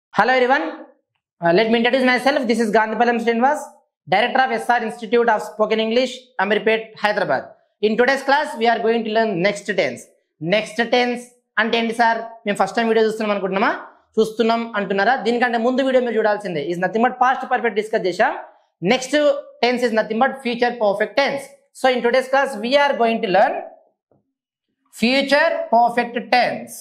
Hello everyone. Uh, let me introduce myself. This is Gandhipalam Srinivas, Director of SR Institute of Spoken English, Amirpet, Hyderabad. In today's class, we are going to learn next tense. Next tense అంటే ఏంటి sir మేము first time video చూస్తున్నాం అనుకుంటున్నామా చూస్తున్నాం అంటున్నారా దీనికంటే ముందు video మీరు చూడాల్సిందే is nothing but past perfect discuss చేశాం next tense is nothing but future perfect tense so in today's class we are going to learn future perfect tense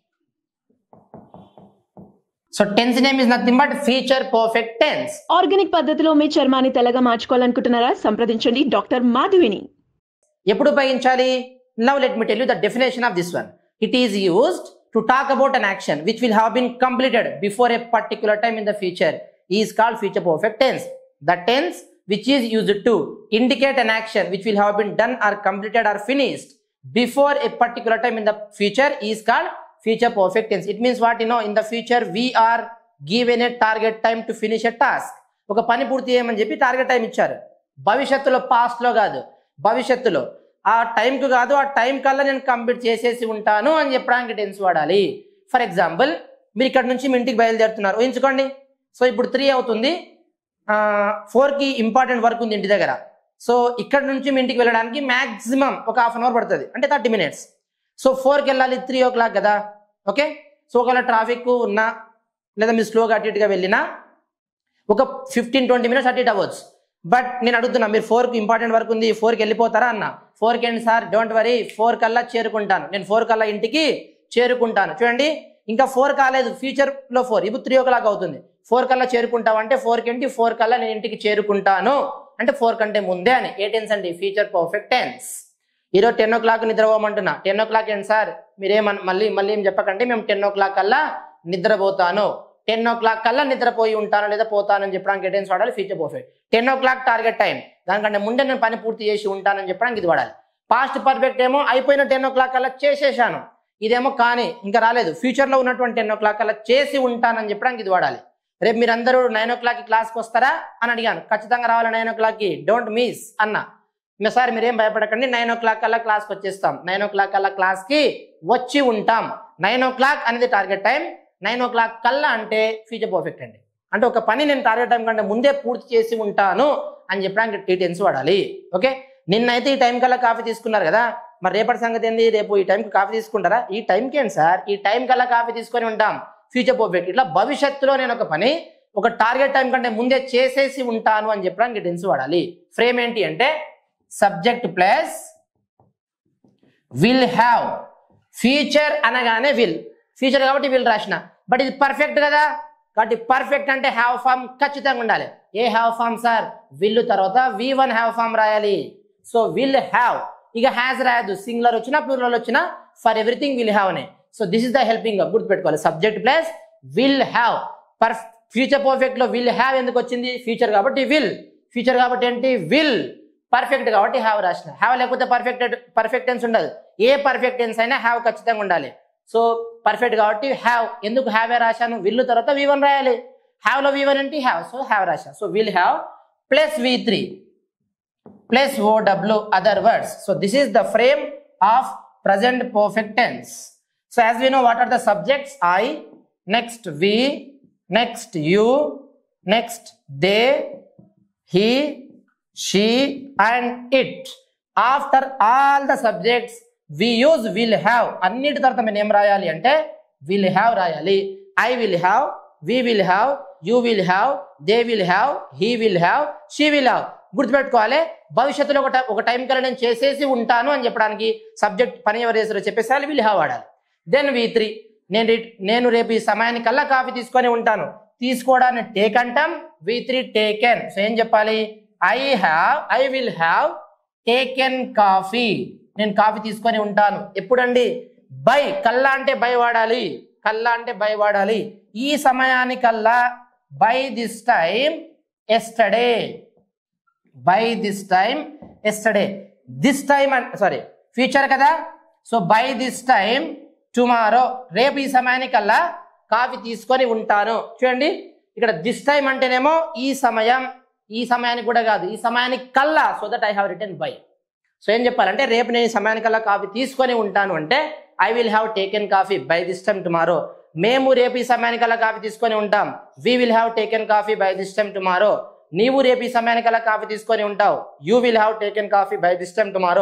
so tense name is nothing but future perfect tense organic పద్ధతిలో మీ చర్మాన్ని తెల్లగా మార్చుకోవాలనుకుంటున్నారా సంప్రదించండి doctor మాధవిని ఎప్పుడు ఉపయోగించాలి now let me tell you the definition of this one it is used to talk about an action which will have been completed before a particular time in the future is called future perfect tense the tense which is used to indicate an action which will have been done or completed or finished before a particular time in the future is called future perfect tense it means what you know in the future we are given a target time to finish a task ఒక పని పూర్తి చేయమని చెప్పి target time ఇచ్చారు భవిష్యత్తులో past లో కాదు భవిష్యత్తులో ఆ టైంకు కాదు ఆ టైం కల్లా నేను కంప్లీట్ చేసేసి ఉంటాను అని చెప్పడానికి టెన్స్ వాడాలి ఫర్ ఎగ్జాంపుల్ మీరు ఇక్కడ నుంచి మీ ఇంటికి బయలుదేరుతున్నారు ఊహించుకోండి సో ఇప్పుడు త్రీ అవుతుంది ఫోర్కి ఇంపార్టెంట్ వర్క్ ఉంది ఇంటి దగ్గర సో ఇక్కడ నుంచి మీ ఇంటికి వెళ్ళడానికి మ్యాక్సిమం ఒక హాఫ్ అన్ అవర్ పడుతుంది అంటే థర్టీ మినిట్స్ సో ఫోర్కి వెళ్ళాలి త్రీ ఓ క్లాక్ కదా ఓకే సో ఒకవేళ ట్రాఫిక్ ఉన్నా లేదా మీరు స్లోగా అటు ఇటుగా వెళ్ళినా ఒక ఫిఫ్టీన్ ట్వంటీ మినిట్స్ అటు ఇటు అవ్వచ్చు బట్ నేను అడుగుతున్నా మీరు ఫోర్కి ఇంపార్టెంట్ వర్క్ ఉంది ఫోర్కి వెళ్ళిపోతారా అన్న ఫోర్కి ఏంటి సార్ డోంట్ వరీ ఫోర్ కల్లా చేరుకుంటాను నేను ఫోర్ కల్లా ఇంటికి చేరుకుంటాను చూడండి ఇంకా ఫోర్ కాలేదు ఫ్యూచర్లో ఫోర్ ఇప్పుడు త్రీ ఓ క్లాక్ అవుతుంది ఫోర్ కల్లా చేరుకుంటావు అంటే ఫోర్కి ఏంటి ఫోర్ కల్లా నేను ఇంటికి చేరుకుంటాను అంటే ఫోర్ కంటే ముందే అని ఏ టెన్స్ అండి ఫ్యూచర్ పర్ఫెక్ట్ టెన్స్ ఈరోజు టెన్ ఓ క్లాక్ నిద్రపోమంటున్నా టెన్ ఓ క్లాక్ ఏంటి సార్ మీరేమన్ మళ్ళీ మళ్ళీ ఏం చెప్పకండి మేము టెన్ ఓ క్లాక్ కల్లా నిద్రపోతాను టెన్ ఓ క్లాక్ కల్లా నిద్రపోయి ఉంటాను లేదా పోతానని చెప్పడానికి ఎటెన్స్ వాడాలి future perfect ten o'clock target time దానికంటే ముందే నేను పని పూర్తి చేసి ఉంటానని చెప్పడానికి ఇది వాడాలి పాస్ట్ పర్ఫెక్ట్ ఏమో అయిపోయిన టెన్ ఓ క్లాక్ కల్లా చేసేసాను ఇదేమో కానీ ఇంకా రాలేదు ఫ్యూచర్లో ఉన్నటువంటి టెన్ ఓ క్లాక్ కల్లా చేసి ఉంటానని చెప్పడానికి ఇది వాడాలి రేపు మీరందరూ నైన్ ఓ క్లాక్కి క్లాస్కి వస్తారా అని అడిగాను ఖచ్చితంగా రావాలి నైన్ ఓ క్లాక్కి డోంట్ మిస్ అన్నా మీ సార్ మీరేం భయపడకండి నైన్ ఓ క్లాక్ కల్లా క్లాస్కి వచ్చేస్తాం నైన్ ఓ క్లాక్ కల్లా క్లాస్కి వచ్చి ఉంటాం నైన్ ఓ క్లాక్ అనేది target time nine o'clock కల్లా అంటే ఫ్యూచర్ పర్ఫెక్ట్ అండి అంటే ఒక పని నేను టార్గెట్ టైం కంటే ముందే పూర్తి చేసి ఉంటాను అని చెప్పడానికి టీటెన్స్ వాడాలి ఓకే నిన్నైతే ఈ టైం కల్లా కాఫీ తీసుకున్నారు కదా మరి రేపటి సంగతి ఏంది రేపు ఈ టైంకి కాఫీ తీసుకుంటారా ఈ టైంకి ఏంటి సార్ ఈ టైం కల్లా కాఫీ తీసుకొని ఉంటాం ఫ్యూచర్ పర్ఫెక్ట్ ఇట్లా భవిష్యత్తులో నేను ఒక పని ఒక టార్గెట్ టైం కంటే ముందే చేసేసి ఉంటాను అని చెప్పడానికి టెన్స్ వాడాలి ఫ్రేమ్ ఏంటి అంటే subject plus will have future అనగానే విల్ ఫ్యూచర్ కాబట్టి విల్ రాసిన బట్ ఇది పర్ఫెక్ట్ కదా కాబట్టి పర్ఫెక్ట్ అంటే హ్యావ్ ఫామ్ ఖచ్చితంగా ఉండాలి ఏ హ్యావ్ ఫామ్ సార్ విల్ తర్వాత వి వన్ హ్యావ్ ఫామ్ రాయాలి సో విల్ హ్యావ్ ఇక హ్యాస్ రాయద్దు సింగులర్ వచ్చినా ప్లూరల్ వచ్చినా ఫర్ ఎవ్రీథింగ్ విల్ హ్యావ్ అనే so this is the helping గుర్తుపెట్టుకోవాలి subject plus will have per future perfect లో విల్ హ్యావ్ ఎందుకు వచ్చింది ఫ్యూచర్ కాబట్టి విల్ ఫ్యూచర్ కాబట్టి ఏంటి విల్ పర్ఫెక్ట్ కాబట్టి హ్యావ్ రాసిన హ్యావ్ లేకపోతే పర్ఫెక్ట్ పర్ఫెక్ట్ టెన్స్ ఉండదు ఏ పర్ఫెక్ట్ టెన్స్ అయినా హ్యావ్ ఖచ్చితంగా ఉండాలి సో పర్ఫెక్ట్ కాబట్టి హ్యావ్ ఎందుకు హ్యావ్ ఏ రాశాను విల్ తర్వాత వి వన్ రాయాలి హ్యావ్ లో వి వన్ ఏంటి హ్యావ్ సో హ్యావ్ రాశా so will have plus V three plus O W other words so this is the frame of present perfect tense so as we know what are the subjects I next we next you next they he she and it after all the subjects we use will have అన్నిటి తర్వాత మేము ఏం రాయాలి అంటే will have రాయాలి I will have we will have you will have they will have he will have she will have గుర్తుపెట్టుకోవాలి భవిష్యత్తులో ఒక ఒక టైం కల్లా నేను చేసేసి ఉంటాను అని చెప్పడానికి సబ్జెక్ట్ పని ఎవరు చేస్తారో చెప్పేసి విల్ హ్యావ్ వాడాలి దెన్ వి త్రీ నేను రే- నేను రేపు ఈ సమయానికల్లా కాఫీ తీసుకొని ఉంటాను తీసుకోవడాన్ని టేక్ అంటాం వి త్రీ టేకెన్ సో ఏం చెప్పాలి I have I will have taken coffee నేను కాఫీ తీసుకొని ఉంటాను ఎప్పుడండి బై కల్లా అంటే బై వాడాలి కల్లా అంటే బై వాడాలి ఈ సమయానికల్లా by this time yesterday by this time yesterday this time sorry future కదా so by this time tomorrow రేపు ఈ సమయానికల్లా కాఫీ తీసుకొని ఉంటాను చూడండి ఇక్కడ దిస్ టైం అంటేనేమో ఈ సమయం ఈ సమయానికి కూడా కాదు ఈ సమయానికి కల్లా so that I have return by so ఏం చెప్పాలంటే రేపు నేను ఈ సమయానికల్లా కాఫీ తీసుకొని ఉంటాను అంటే I will have taken coffee by this time tomorrow మేము రేపు ఈ సమయానికల్లా కాఫీ తీసుకొని ఉంటాం we will have taken coffee by this time tomorrow నీవు రేపు ఈ సమయానికల్లా కాఫీ తీసుకొని ఉంటావు you will have taken coffee by this time tomorrow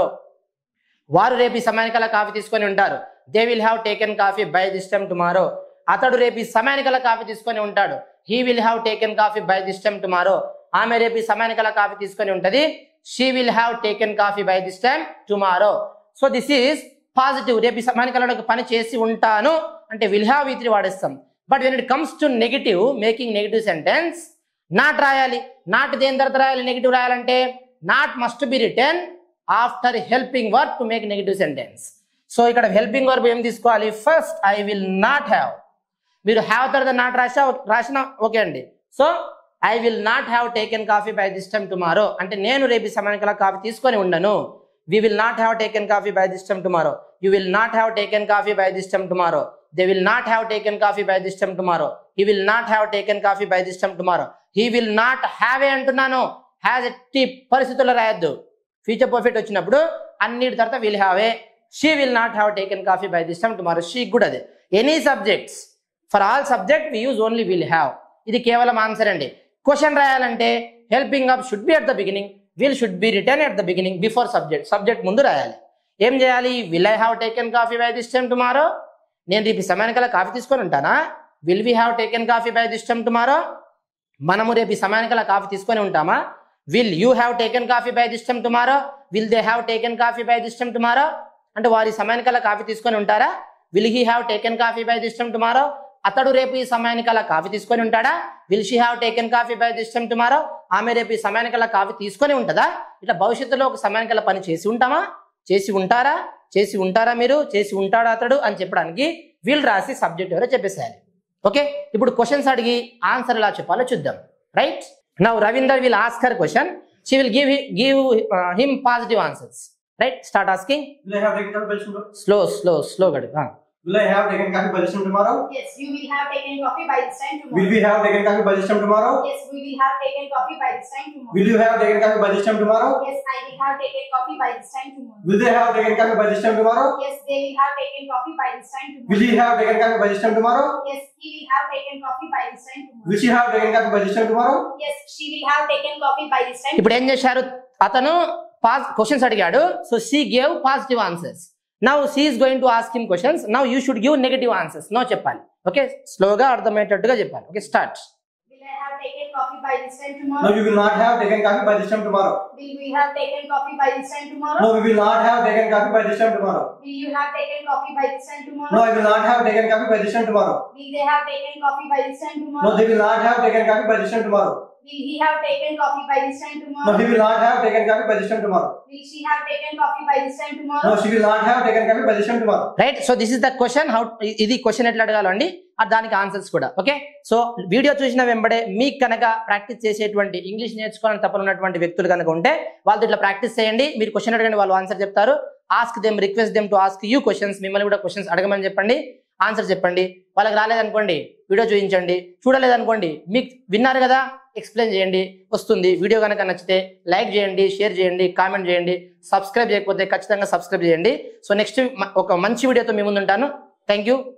వారు రేపు ఈ సమయానికల్లా కాఫీ తీసుకొని ఉంటారు they will have taken coffee by this time tomorrow అతడు రేపు ఈ సమయానికల్లా కాఫీ తీసుకొని ఉంటాడు he will have taken coffee by this time tomorrow ఆమె రేపు ఈ సమయానికల్లా కాఫీ తీసుకొని ఉంటది she will have taken coffee by this time tomorrow so this is positive రేపు ఈ సమయానికల్లా ఒక పని చేసి ఉంటాను అంటే విల్ హ్యావ్ ఈ త్రీ వాడేస్తాం but when it comes to negative making negative sentence not రాయాలి నాట్ దేని తర్వాత రాయాలి నెగిటివ్ రాయాలంటే not must be return after helping work to make negative sentence so ఇక్కడ హెల్పింగ్ వర్బ్ ఏం తీసుకోవాలి first I will not have మీరు have తర్వాత నాట్ రాసా రాసిన ఓకే అండి so I will not have taken coffee by this time tomorrow అంటే నేను రేపు ఈ సమయానికల్లా కాఫీ తీసుకొని ఉండను we will not have taken coffee by this time tomorrow you will not have taken coffee by this time tomorrow they will not have taken coffee by this time tomorrow he will not have taken coffee by this time tomorrow he will not have ఏ అంటున్నాను has ఎట్టి పరిస్థితుల్లో రాయొద్దు future perfect వచ్చినప్పుడు అన్నిటి తర్వాత will have ఏ she will not have taken coffee by this time tomorrow she కూడా అదే any subjects for all subject we use only will have ఇది కేవలం ఆన్సర్ అండి క్వశ్చన్ రాయాలంటే helping up should be at the beginning will should be return at the beginning before subject subject ముందు రాయాలి ఏం చేయాలి will I have taken coffee by this time tomorrow నేను రేపు ఈ సమయానికల్లా కాఫీ తీసుకొని ఉంటానా will we have taken coffee by this time tomorrow మనము రేపు ఈ సమయానికల్లా కాఫీ తీసుకొని ఉంటామా will you have taken coffee by this time tomorrow will they have taken coffee by this time tomorrow అంటే వారి సమయానికల్లా కాఫీ తీసుకొని ఉంటారా will he have taken coffee by this time tomorrow అతడు రేపు ఈ సమయానికల్లా కాఫీ తీసుకొని ఉంటాడా will she have taken coffee by this time tomorrow ఆమె రేపు ఈ సమయానికల్లా కాఫీ తీసుకొని ఉంటుందా ఇట్లా భవిష్యత్తులో ఒక సమయానికల్లా పని చేసి ఉంటామా చేసి ఉంటారా చేసి ఉంటారా మీరు చేసి ఉంటాడా అతడు అని చెప్పడానికి వీళ్ళు రాసి సబ్జెక్ట్ ఎవరో చెప్పేసేయాలి ఓకే ఇప్పుడు క్వశ్చన్స్ అడిగి ఆన్సర్ ఎలా చెప్పాలో చూద్దాం right now Ravinder will ask a question she will give give him positive answers right start asking Will I have taken coffee by this tomorrow? Slow slow slow గడు Will I have taken coffee by this time tomorrow? Yes, you will have taken coffee by this time tomorrow. Will we have taken coffee by this time tomorrow? Yes, we will have taken coffee by this time tomorrow. Will you have taken coffee by this time tomorrow? Yes, I will have taken coffee by this time tomorrow. Will they have taken coffee by this time tomorrow? Yes, they will have taken coffee by this time tomorrow. Will he have taken coffee by this time tomorrow? Yes, he will have taken coffee by this time tomorrow. Will she have taken coffee by this time tomorrow? Yes, she will have taken coffee by this time. ఇప్పుడు ఏం చేశారు అతను pass questions అడిగాడు so she gave positive answers now she's going to ask him questions now you should give negative answers no చెప్పాలి okay స్లోగా అర్థమయ్యేటట్టుగా చెప్పాలి okay start Will I have taken coffee by this time No, tomorrow? you will not have taken coffee by this time tomorrow. Will we have taken coffee by this time tomorrow? No, we will not have taken coffee by this time tomorrow. Will you have taken coffee by this time tomorrow? No, I will not have taken coffee by this time tomorrow. Will they have taken coffee by this time tomorrow? No, they will not have taken coffee by this time tomorrow. Will he have taken coffee by this time No, tomorrow? he will not have taken coffee by this time tomorrow. Will she have taken coffee by this time tomorrow? No, she will not have taken coffee by this time tomorrow. Right so this is the question how ఇది క్వశ్చన్ ఎట్లా అడగాలండి ఆ దానికి answers కూడా okay so video చూసిన వెంబడే మీకు కనుక ప్రాక్టీస్ చేసేటువంటి ఇంగ్లీష్ నేర్చుకోవాలని తప్పన ఉన్నటువంటి వ్యక్తులు కనుక ఉంటే వాళ్ళతో ఇట్లా ప్రాక్టీస్ చేయండి మీరు క్వశ్చన్ అడగండి వాళ్ళు ఆన్సర్ చెప్తారు ask them request them to ask you questions మిమ్మల్ని కూడా క్వశ్చన్స్ అడగమని చెప్పండి ఆన్సర్ చెప్పండి వాళ్ళకి రాలేదనుకోండి వీడియో చూపించండి చూడలేదనుకోండి మీకు విన్నారు కదా ఎక్స్ప్లెయిన్ చేయండి వస్తుంది వీడియో కనుక నచ్చితే లైక్ చేయండి షేర్ చేయండి కామెంట్ చేయండి సబ్స్క్రైబ్ చేయకపోతే ఖచ్చితంగా సబ్స్క్రైబ్ చేయండి సో నెక్స్ట్ ఒక మంచి వీడియోతో మీ ముందు ఉంటాను థ్యాంక్ యూ